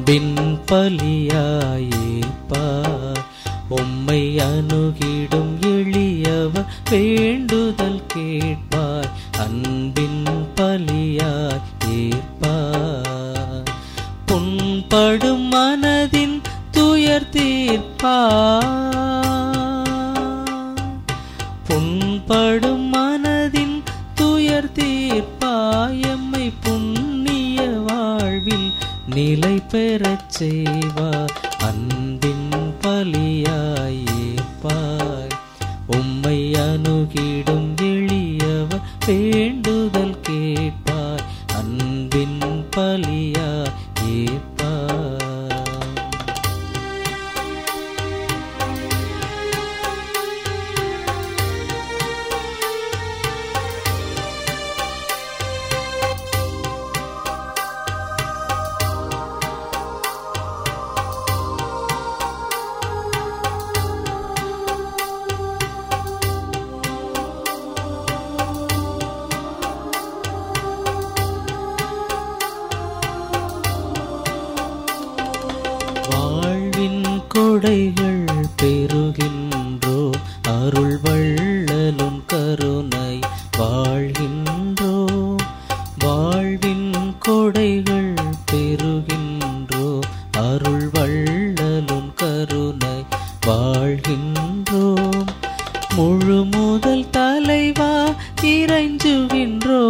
அன்பின் பலியாயேப்பார் உம்மை அணுகிடும் எளியவர் வேண்டுதல் கேட்பார் அன்பின் பலியாய் ஏற்பார் புண்படும் மனதின் துயர் தீர்ப்பார் புண்படும் மனதின் துயர் தீர்ப்பாயம்மை புண்ணிய வாழ்வில் நிலை பெறச் செய்வார் அன்பின் பலியாயேப்பாய் உம்மை அணுகிடும் எளியவர் வேண்டுதல் கேட்பாய் அன்பின் பலியா ஏப்பாய் வாழ்வின் கொடைகள் பெறுகின்றோ அருள் வள்ளலும் கருணை வாழ்கின்றோ வாழ்வின் கொடைகள் பெறுகின்றோ அருள் வள்ளலும் கருணை வாழ்கின்றோம் முழு முதல் தலைவா இறைஞ்சுகின்றோ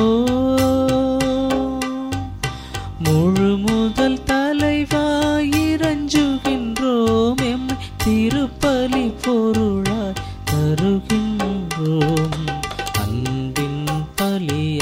முழு முதல் தலைவாய் இறஞ்சுகின்றோம் எம்மை திருப்பலி பொருளாய் தருகின்றோம் அன்பின் பலி